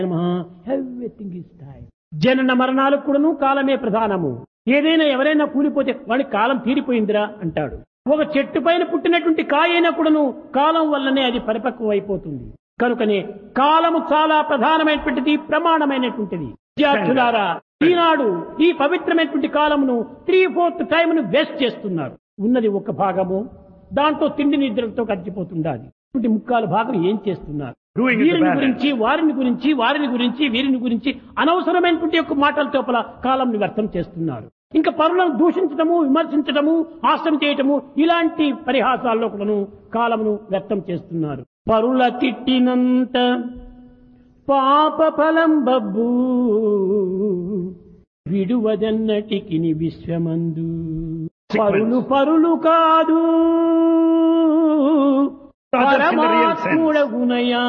Everything is time జనన మరణాలకు కూడాను కాలమే ప్రధానము ఏదైనా ఎవరైనా కూలిపోతే వాడి కాలం తీరిపోయిందిరా అంటాడు ఒక చెట్టు పైన పుట్టినటువంటి కాయ అయినా కూడాను కాలం వల్లనే అది పరిపక్వం అయిపోతుంది కనుకనే కాలము చాలా ప్రధానమైనటువంటిది ప్రమాణమైనటువంటిది విద్యార్థులారా ఈనాడు ఈ పవిత్రమైనటువంటి కాలమును త్రీ ఫోర్త్ టైంను వేస్ట్ చేస్తున్నారు ఉన్నది ఒక భాగము దాంట్లో తిండి నిద్రలతో గడిచిపోతుండాలి ఇటువంటి ముక్కాలు భాగం ఏం చేస్తున్నారు Doing it the వీరిని balance. గురించి వారిని గురించి వారిని గురించి వీరిని గురించి అనవసరమైనటువంటి యొక్క మాటల చోపల కాలంని వ్యర్థం చేస్తున్నారు ఇంకా పరులను దూషించటము విమర్శించటము హాస్యం చేయటము ఇలాంటి పరిహాసాల్లో కూడాను కాలమును వ్యర్థం చేస్తున్నారు పరుల తిట్టినంత పాప ఫలం బబ్బు విడువదన్నటికి విశ్వమందు పరులు పరులు కాదు Others in the real sense. పరమాత్ముడగునయా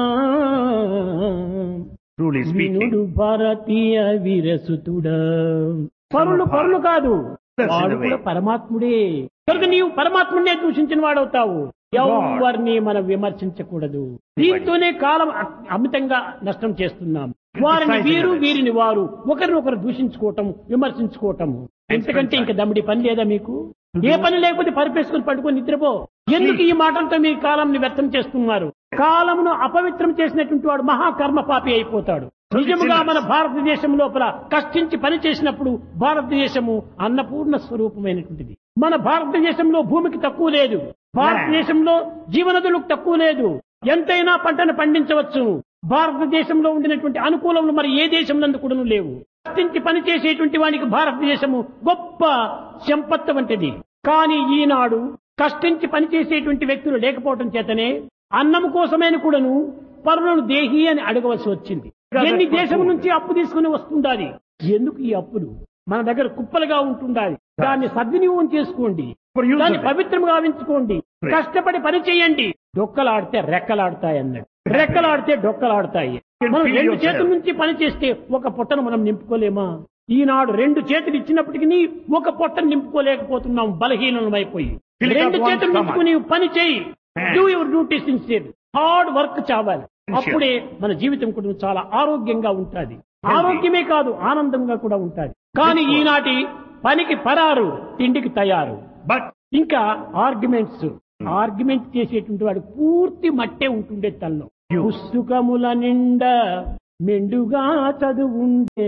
Truly speaking. వినుడు భారతీయ వీరసుతుడా పరులు పరులు కాదు That's in వాడు the way. కూడా పరమాత్ముడే కనుక నీవు పరమాత్ముడినే దూషించిన వాడవుతావు ఎవరిని మనం విమర్శించకూడదు దీంతోనే కాలం అ- అమితంగా నష్టం చేస్తున్నాం వారిని Criticizing వీరు others. వీరిని వారు ఒకరినొకరు దూషించుకోవటం విమర్శించుకోవటము ఎంతకంటే ఇంకా దమ్మిడి పని లేదా మీకు ఏ పని లేకపోతే పరిపేసుకుని పడుకొని నిద్రపో ఎందుకు ఈ మాటలతో మీ కాలంని వ్యర్థం చేస్తున్నారు కాలమును అపవిత్రం చేసినటువంటి వాడు మహాకర్మ పాపి అయిపోతాడు నిజముగా మన భారతదేశం లోపల కష్టించి పని చేసినప్పుడు భారతదేశము అన్నపూర్ణ స్వరూపమైనటువంటిది మన భారతదేశంలో భూమికి తక్కువ లేదు భారతదేశంలో జీవనదులకు తక్కువ లేదు ఎంతైనా పంటను పండించవచ్చు భారతదేశంలో ఉండినటువంటి అనుకూలములు మరి ఏ దేశంలో కూడా లేవు కష్టించి పని చేసేటువంటి వానికి భారతదేశము గొప్ప సంపత్తు వంటిది కానీ ఈనాడు కష్టించి పని చేసేటువంటి వ్యక్తులు లేకపోవటం చేతనే అన్నం కోసమైన కూడాను పరులను దేహి అని అడగవలసి వచ్చింది ఎన్ని దేశం నుంచి అప్పు తీసుకుని వస్తుండాలి ఎందుకు ఈ అప్పులు మన దగ్గర కుప్పలుగా ఉంటుండాలి దాన్ని సద్వినియోగం చేసుకోండి For use దాన్ని of it. పవిత్రంగా గావించుకోండి కష్టపడి పని చేయండి డొక్కలాడితే రెక్కలాడతాయి అన్నాడు రెక్కలాడితే డొక్కలాడతాయి can మనం feel రెండు yourself. చేతుల నుంచి పని చేస్తే ఒక పొట్టను మనం నింపుకోలేమా ఈనాడు రెండు చేతులు ఇచ్చినప్పటికీ ఒక పొట్టను నింపుకోలేకపోతున్నాం బలహీనమైపోయి Fill it up రెండు one చేతులు stomach. నింపుకుని పని చేయి Man. Do your duty sincere hard work చావాలి అప్పుడే మన జీవితం కూడా చాలా ఆరోగ్యంగా ఉంటుంది ఆరోగ్యమే కాదు ఆనందంగా కూడా ఉంటుంది కానీ ఈనాటి పనికి పరారు తిండికి తయారు But ఇంకా ఆర్గ్యుమెంట్స్ ఆర్గ్యుమెంట్ చేసేటువంటి వాడు పూర్తి మట్టే ఉంటుండే తల్లో You. పుస్తకముల నిండా మెండుగా చదువుండే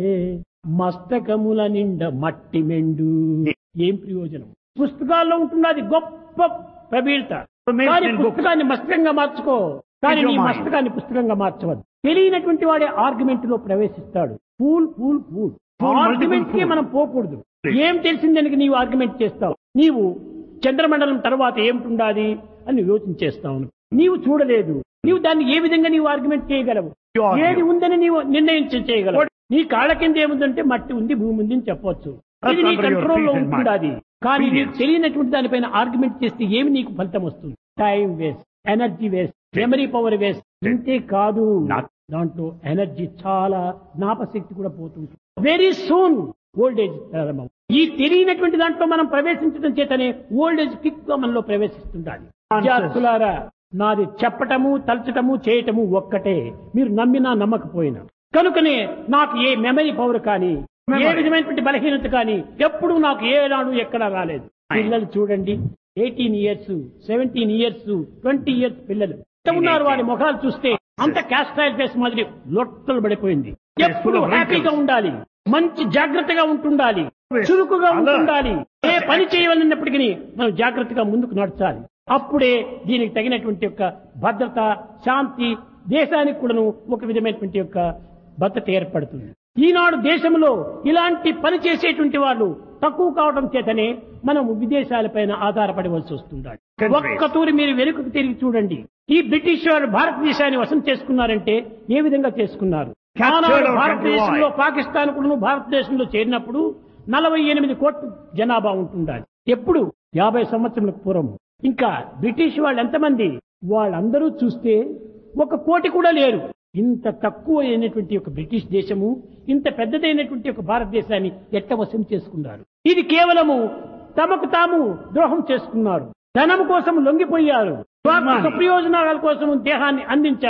మస్తకముల నిండా మట్టి మెండు ఏం ప్రయోజనం పుస్తకాల్లో ఉంటుంది అది గొప్ప ప్రబీళ్త Information కానీ in books. పుస్తకాన్ని మస్తకంగా మార్చుకో కానీ your నీ mind. మస్తకాన్ని పుస్తకంగా మార్చవద్దు తెలియనటువంటి వాడే ఆర్గ్యుమెంట్ లో ప్రవేశిస్తాడు fool fool fool Fool, argument కి multiple fool. మనం పోకూడదు ఏం తెలిసిందని నీవు ఆర్గ్యుమెంట్ చేస్తావు నీవు చంద్రమండలం తర్వాత ఏమిటుండాలి అని నువ్వు యోచన చేస్తావు నీవు చూడలేదు నీవు దాన్ని ఏ విధంగా నీవు ఆర్గ్యుమెంట్ చేయగలవు You argue. ఏది ఉందని నీవు నిర్ణయించ చేయగలవు నీ కాళ్ళ కింద ఏముందంటే మట్టి ఉంది భూమి ఉంది అని చెప్పొచ్చు That's ఇది నీ under your కంట్రోల్ లో feet and ఉంటుండాలి కానీ నీకు Experience. తెలియనటువంటి దానిపైన ఆర్గ్యుమెంట్ చేస్తే ఏమి నీకు ఫలితం వస్తుంది time waste energy waste memory power waste ఇంతే కాదు Not- దాంట్లో ఎనర్జీ చాలా జ్ఞాపశక్తి కూడా పోతుంటుంది వెరీ సూన్ ఓల్డ్ ఏజ్ ప్రారంభం ఈ తెలియనటువంటి దాంట్లో మనం ప్రవేశించడం చేతనే ఓల్డ్ ఏజ్ క్విక్ గా మనలో ప్రవేశిస్తుండాలి విద్యార్థులారా నాది చెప్పటము తలచటము చేయటము ఒక్కటే మీరు నమ్మినా నమ్మకపోయినా కనుకనే నాకు ఏ మెమరీ పవర్ కానీ ఏ Memory. విధమైనటువంటి బలహీనత కానీ ఎప్పుడు నాకు ఏనాడు ఎక్కడా రాలేదు పిల్లలు చూడండి eighteen years seventeen years twenty years పిల్లలు ఎంత ఉన్నారు వాడి ముఖాలు చూస్తే అంత క్యాస్ట్రైల్ ఫేస్ మాదిరి లొట్టలు పడిపోయింది ఎప్పుడు full of హ్యాపీగా wrinkles. ఉండాలి మంచి జాగ్రత్తగా ఉంటుండాలి Always చురుకుగా alert. ఉంటుండాలి ఏ పని చేయవలన్నప్పటికీ మనం జాగ్రత్తగా ముందుకు నడచాలి అప్పుడే దీనికి తగినటువంటి యొక్క భద్రత శాంతి దేశానికి కూడాను ఒక విధమైనటువంటి యొక్క భద్రత ఏర్పడుతుంది ఈనాడు దేశంలో ఇలాంటి పని చేసేటువంటి వాళ్ళు తక్కువ కావడం చేతనే మనం విదేశాలపైన ఆధారపడవలసి వస్తుంది Countries. ఒక్క తూరి మీరు వెనుకకు తిరిగి చూడండి ఈ బ్రిటిష్ వారు భారతదేశాన్ని వశం చేసుకున్నారంటే ఏ విధంగా చేసుకున్నారు Captured ఆనాడు our భారతదేశంలో country. పాకిస్తాన్ కూడా భారతదేశంలో చేరినప్పుడు నలభై ఎనిమిది కోట్ల జనాభా ఉంటుండాలి ఎప్పుడు యాభై సంవత్సరాలకు పూర్వం ఇంకా బ్రిటిష్ వాళ్ళు ఎంతమంది వాళ్ళందరూ చూస్తే ఒక కోటి కూడా లేరు ఇంత తక్కువ అయినటువంటి ఒక బ్రిటిష్ దేశము ఇంత పెద్దదైనటువంటి ఒక భారతదేశాన్ని ఎట్ట వశం చేసుకున్నారు ఇది కేవలము తమకు తాము ద్రోహం చేసుకున్నారు ధనం కోసం లొంగిపోయారు స్వార్థ ప్రయోజనాల కోసం దేహాన్ని అందించారు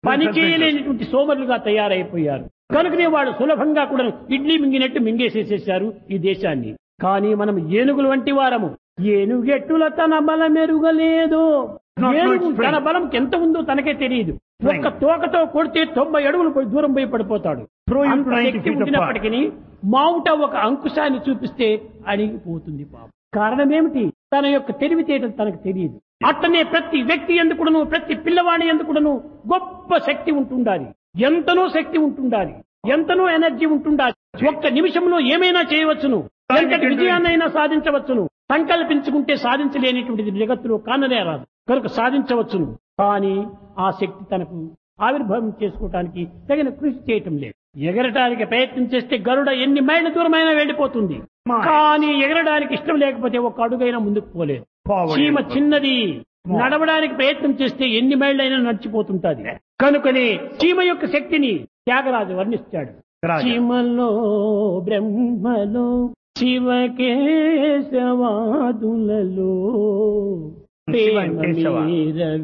పని చేయలేనటువంటి సోమరులుగా తయారైపోయారు కనుకనే వాడు సులభంగా కూడా ఇడ్లీ మింగినట్టు మింగేసేసేసారు ఈ దేశాన్ని కానీ మనం ఏనుగులు వంటి వారము ఏనుగెట్టుల తన బలం ఎరుగలేదు Not ఏనుగు much strength. తన బలం ఎంత ఉందో తనకే తెలియదు ఒక్క తోకతో కొడితే తొంభై అడుగులు పోయి దూరం పోయి పడిపోతాడు Throw him అంత 90 శక్తి feet apart. ఉండినప్పటికీ మావుట ఒక అంకుశాన్ని చూపిస్తే అడిగిపోతుంది పాపం కారణమేమిటి తన యొక్క తెలివితేటలు తనకు తెలియదు అట్లనే ప్రతి వ్యక్తి ఎందుకును ప్రతి పిల్లవాడి ఎందుకును గొప్ప శక్తి ఉంటుండాలి ఎంతనో శక్తి ఉంటుండాలి ఎంతనో ఎనర్జీ ఉంటుండాలి ఒక్క నిమిషంలో ఏమైనా చేయవచ్చును ఎంతటి విజయాన్నైనా సాధించవచ్చును సంకల్పించుకుంటే సాధించలేనిటువంటిది జగత్తులో కాననే రాదు కనుక సాధించవచ్చును కానీ ఆ శక్తి తనకు ఆవిర్భావం చేసుకోవటానికి తగిన కృషి చేయటం లేదు ఎగరటానికి ప్రయత్నం చేస్తే గరుడ ఎన్ని మైళ్ళ దూరమైనా వెళ్ళిపోతుంది కానీ ఎగరడానికి ఇష్టం లేకపోతే ఒక అడుగైనా ముందుకు పోలేదు Forward చీమ వెళ్ళిపోతుంది. చిన్నది నడవడానికి ప్రయత్నం చేస్తే ఎన్ని మైళ్ళైనా నడిచిపోతుంటది కనుకనే చీమ యొక్క శక్తిని త్యాగరాజు వర్ణిస్తాడు రాజా. చీమలో బ్రహ్మలో శివకేశవాదులలో శివ కేశవ. ప్రేమ మీర